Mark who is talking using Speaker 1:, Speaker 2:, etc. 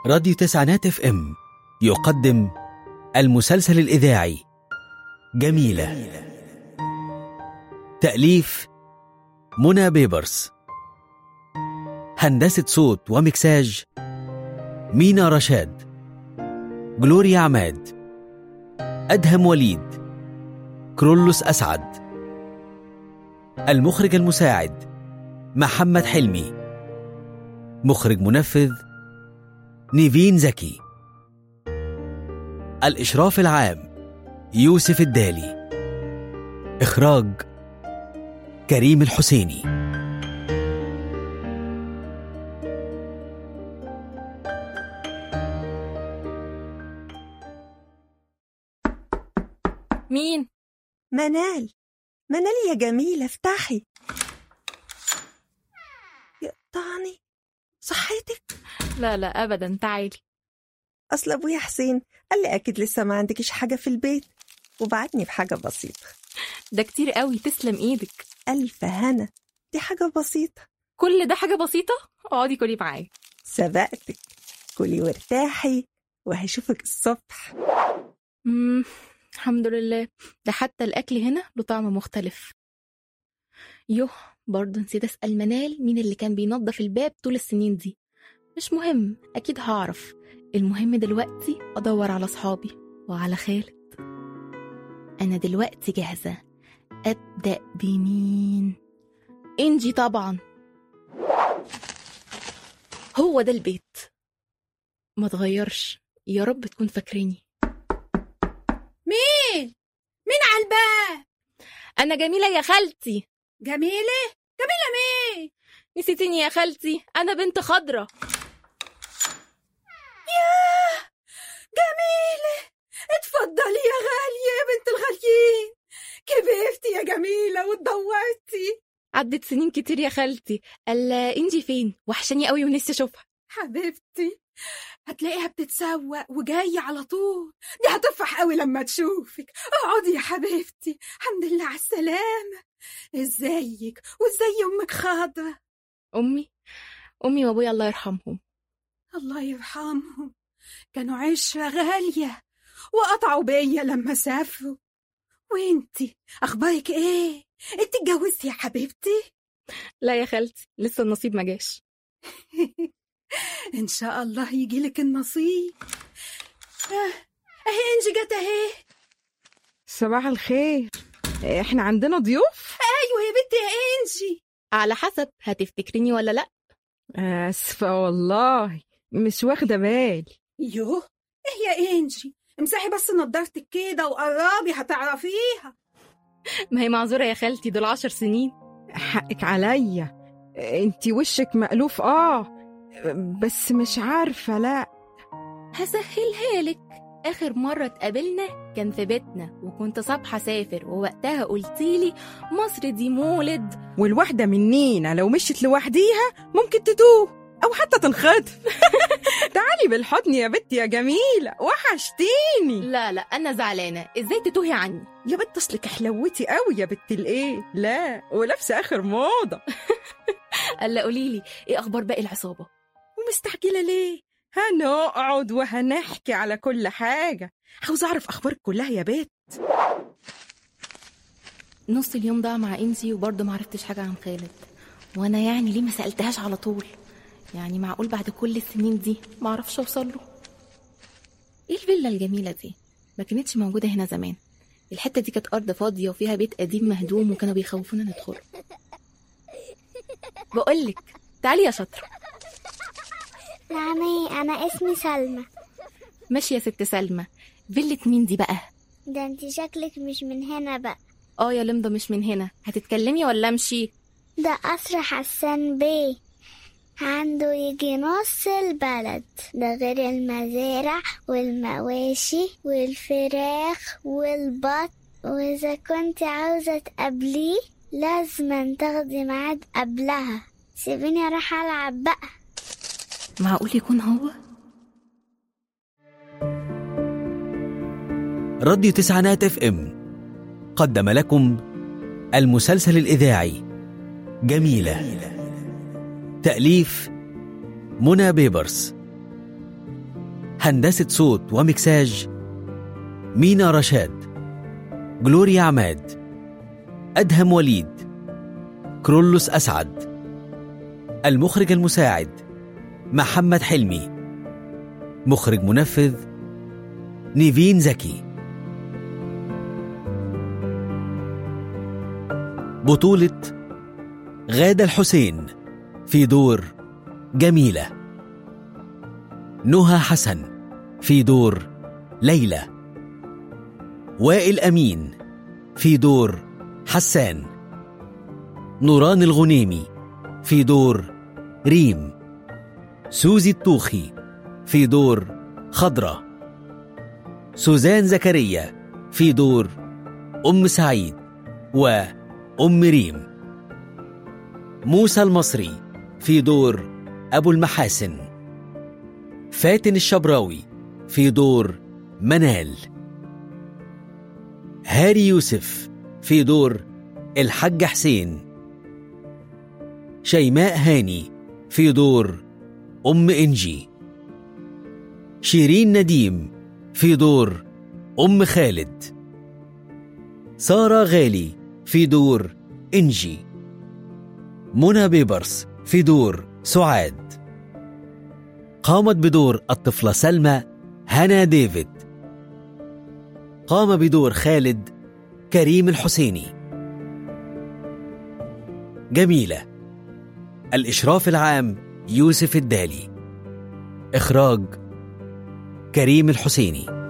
Speaker 1: راديو تسعينات اف ام يقدم المسلسل الإذاعي جميلة تأليف منى بيبرس هندسة صوت ومكساج مينا رشاد جلوريا عماد أدهم وليد كرولوس أسعد المخرج المساعد محمد حلمي مخرج منفذ نيفين زكي الإشراف العام يوسف الدالي إخراج كريم الحسيني
Speaker 2: مين؟
Speaker 3: منال منال يا جميلة افتحي يقطعني صحيتك
Speaker 2: لا لا أبدا تعالي
Speaker 3: أصل أبويا حسين قال لي أكيد لسه ما عندكيش حاجة في البيت وبعتني بحاجة بسيطة
Speaker 2: ده كتير قوي تسلم إيدك
Speaker 3: ألف هنا دي حاجة بسيطة
Speaker 2: كل ده حاجة بسيطة اقعدي كلي معايا
Speaker 3: سبقتك كلي وارتاحي وهشوفك الصبح
Speaker 2: مم. الحمد لله ده حتى الأكل هنا له طعم مختلف يوه برضه نسيت أسأل منال مين اللي كان بينظف الباب طول السنين دي مش مهم أكيد هعرف المهم دلوقتي أدور على صحابي وعلى خالد أنا دلوقتي جاهزة أبدأ بمين؟ إنجي طبعا هو ده البيت ما تغيرش يا رب تكون فاكريني
Speaker 4: مين؟ مين على الباب؟
Speaker 2: أنا جميلة يا خالتي
Speaker 4: جميلة؟ جميلة مين؟
Speaker 2: نسيتيني يا خالتي أنا بنت خضرة
Speaker 4: ياه جميلة اتفضلي يا غالية يا بنت الغاليين كبرتي يا جميلة واتدورتي
Speaker 2: عدت سنين كتير يا خالتي ألا إنجي فين وحشاني قوي ونفسي أشوفها
Speaker 4: حبيبتي هتلاقيها بتتسوق وجاية على طول دي هتفرح قوي لما تشوفك اقعدي يا حبيبتي الحمد لله على السلامة ازيك وازاي امك خاضرة
Speaker 2: أمي أمي وأبويا الله يرحمهم
Speaker 4: الله يرحمهم كانوا عشرة غالية وقطعوا بيا لما سافروا وانتي اخبارك ايه انت اتجوزتي يا حبيبتي
Speaker 2: لا يا خالتي لسه النصيب ما جاش
Speaker 4: ان شاء الله يجيلك النصيب آه، اهي انجي جت اهي
Speaker 5: صباح الخير احنا عندنا ضيوف
Speaker 4: ايوه يا بنتي يا انجي
Speaker 2: على حسب هتفتكريني ولا لأ
Speaker 5: اسفه والله مش واخده بالي
Speaker 4: يوه ايه يا انجي امسحي بس نضارتك كده وقربي هتعرفيها
Speaker 2: ما هي معذورة يا خالتي دول عشر سنين
Speaker 5: حقك عليا انتي وشك مألوف اه بس مش عارفه لا
Speaker 2: هسهلها لك آخر مرة اتقابلنا كان في بيتنا وكنت صبحة سافر ووقتها قلتيلي مصر دي مولد
Speaker 5: والواحده منينا لو مشيت لوحديها ممكن تتوه او حتى تنخطف تعالي بالحضن يا بنتي يا جميله وحشتيني
Speaker 2: لا لا أنا زعلانة إزاي تتوهي عني
Speaker 5: يا بنت اصلك حلوتي قوي يا بنت الايه لا ولابسه اخر موضه
Speaker 2: ألا قوليلي إيه أخبار باقي العصابة
Speaker 5: ومستعجله ليه هنقعد وهنحكي على كل حاجه عاوز اعرف اخبارك كلها يا بيت
Speaker 2: نص اليوم ضاع مع إنجي وبرضه معرفتش حاجة عن خالد وأنا يعني ليه ما سألتهاش على طول يعني معقول بعد كل السنين دي معرفش أوصل له إيه الفيلا الجميلة دي ما كانتش موجودة هنا زمان الحتة دي كانت أرض فاضية وفيها بيت قديم مهدوم وكانوا بيخوفونا ندخل بقولك تعالي يا شاطرة
Speaker 6: نعمي أنا اسمي سلمى
Speaker 2: ماشي يا ست سلمى فيلة مين دي بقى
Speaker 6: ده انت شكلك مش من هنا بقى
Speaker 2: اه يا لمضة مش من هنا هتتكلمي ولا امشي
Speaker 6: ده قصر حسان بيه عنده يجي نص البلد ده غير المزارع والمواشي والفراخ والبط وإذا كنت عاوزة تقابليه لازم تاخدي ميعاد قبلها سيبيني اروح العب بقى
Speaker 2: معقول يكون هو
Speaker 1: راديو تسعينات اف ام قدم لكم المسلسل الإذاعي جميلة تأليف منى بيبرس هندسة صوت ومكساج مينا رشاد جلوريا عماد أدهم وليد كرولوس أسعد المخرج المساعد محمد حلمي مخرج منفذ نيفين زكي بطولة غادة الحسين في دور جميلة نهى حسن في دور ليلى وائل أمين في دور حسان نوران الغنيمي في دور ريم سوزي الطوخي في دور خضرة سوزان زكريا في دور أم سعيد وأم ريم موسى المصري في دور أبو المحاسن فاتن الشبراوي في دور منال هاري يوسف في دور الحاج حسين شيماء هاني في دور أم إنجي شيرين نديم في دور أم خالد سارة غالي في دور إنجي منى بيبرس في دور سعاد قامت بدور الطفلة سلمى هنا ديفيد قام بدور خالد كريم الحسيني جميلة الإشراف العام يوسف الدالي إخراج كريم الحسيني